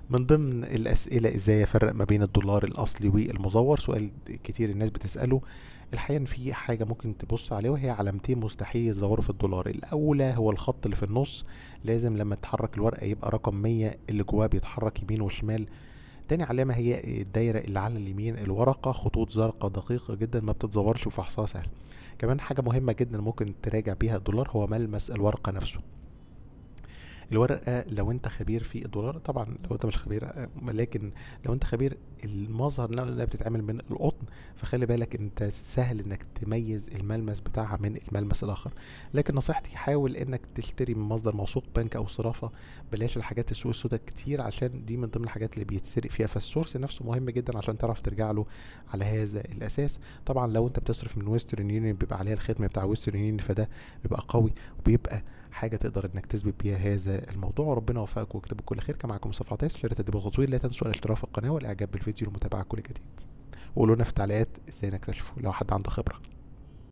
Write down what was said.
من ضمن الأسئلة ازاي افرق ما بين الدولار الأصلي والمزور سؤال كتير الناس بتسأله الحقيقة ان في حاجة ممكن تبص عليه وهي علامتين مستحيل يتزوروا في الدولار الأولى هو الخط اللي في النص لازم لما تحرك الورقة يبقى رقم مية اللي جواه بيتحرك يمين وشمال تاني علامة هي الدايرة اللي على اليمين الورقة خطوط زرقاء دقيقة جدا ما بتتزورش وفحصها سهل كمان حاجة مهمة جدا ممكن تراجع بيها الدولار هو ملمس الورقة نفسه الورقة لو انت خبير في الدولار طبعا لو انت مش خبير آه، لكن لو انت خبير المظهر انها بتتعمل من القطن فخلي بالك انت سهل انك تميز الملمس بتاعها من الملمس الاخر لكن نصيحتي حاول انك تشتري من مصدر موثوق بنك او صرافة بلاش الحاجات السوق السوداء كتير عشان دي من ضمن الحاجات اللي بيتسرق فيها فالسورس نفسه مهم جدا عشان تعرف ترجع له على هذا الاساس طبعا لو انت بتصرف من ويسترن يونيون بيبقى عليها الختم بتاع ويسترن يونيون فده بيبقى قوي وبيبقى حاجه تقدر انك تثبت بيها هذا الموضوع وربنا يوفقك ويكتبك كل خير كان معاكم مصطفى عطيس شركه التدريب والتطوير لا تنسوا الاشتراك في القناه والاعجاب بالفيديو والمتابعه كل جديد وقولوا لنا في التعليقات ازاي نكتشفه لو حد عنده خبره